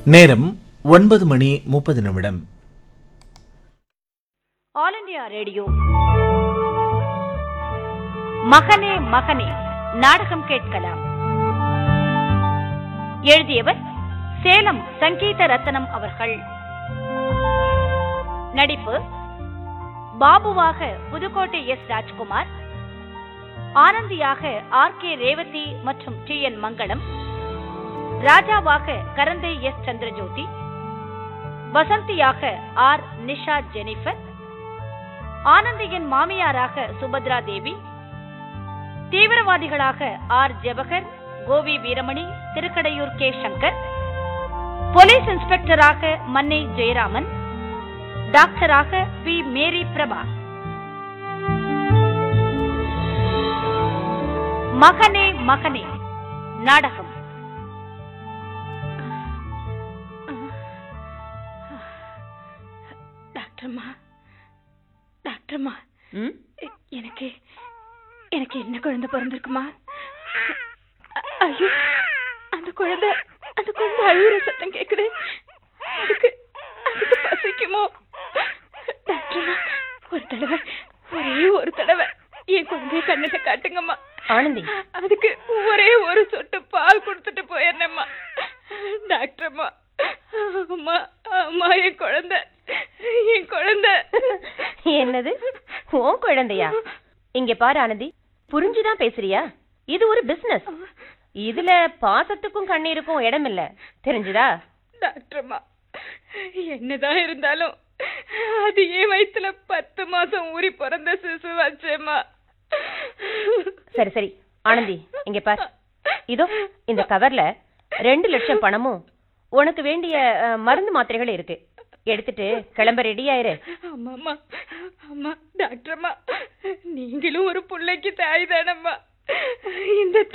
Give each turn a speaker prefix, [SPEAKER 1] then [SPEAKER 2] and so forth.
[SPEAKER 1] நேரம் ஒன்பது மணி முப்பது நிமிடம்
[SPEAKER 2] ஆல் இண்டியா ரேடியோ மகனே மகனே நாடகம் கேட்கலாம் எழுதியவர் சேலம் சங்கீத ரத்னம் அவர்கள் நடிப்பு பாபுவாக புதுக்கோட்டை எஸ் ராஜ்குமார் ஆனந்தியாக ஆர் கே ரேவதி மற்றும் டி என் மங்களம் ராஜாவாக கரந்தை எஸ் சந்திரஜோதி வசந்தியாக ஆர் நிஷா ஜெனிஃபர் ஆனந்தியின் மாமியாராக சுபத்ரா தேவி தீவிரவாதிகளாக R Jebakar Kovi Veeramani Thirukkadaiyur K Shankar police இன்ஸ்பெக்டராக மன்னை ஜெயராமன் டாக்டராக பி மேரி பிரபா மகனே மகனே நாடகம்
[SPEAKER 3] டாக்டர்மா டாக்டர்மா
[SPEAKER 4] ம்
[SPEAKER 3] எ- எனக்கு எனக்கு என்ன குழந்தை பிறந்திருக்குமா அ- ஐயோ அந்த குழந்தை அந்த குழந்தை அழுகுற சத்தம் கேக்குது அதுக்கு அதுக்கு பசிக்குமோ டாக்டர்மா ஒரு தடவை ஒரே ஒரு தடவை என் குழந்தைய கண்ணுல காட்டுங்கம்மா
[SPEAKER 4] ஆனந்தி
[SPEAKER 3] அதுக்கு ஒரே ஒரு சொட்டு பால் கொடுத்துட்டு போயிடுறேம்மா டாக்டர்மா அம்மா அம்மா என் குழந்தை என் குழந்தை
[SPEAKER 4] என்னது உன் குழந்தையா இங்க பாரு ஆனந்தி புரிஞ்சுதான் பேசுறியா இது ஒரு பிசினஸ் இதுல பாசத்துக்கும் கண்ணீருக்கும் இடம் இல்ல தெரிஞ்சுதா
[SPEAKER 3] டாக்டர்மா என்னதான் இருந்தாலும் அது என் வயித்துல பத்து மாசம் ஊறி பிறந்த சிசு வச்சேம்மா
[SPEAKER 4] சரி சரி ஆனந்தி இங்க பாரு இதோ இந்த கவர்ல ரெண்டு லட்சம் பணமும் உனக்கு வேண்டிய அஹ், மருந்து மாத்திரைகள் இருக்கு எடுத்துட்டு கிளம்ப ரெடி ஆயிரு
[SPEAKER 3] ஆமாம்மா ஆமா டாக்டர்மா நீங்களும் ஒரு பிள்ளைக்கு தாய் தானம்மா இந்த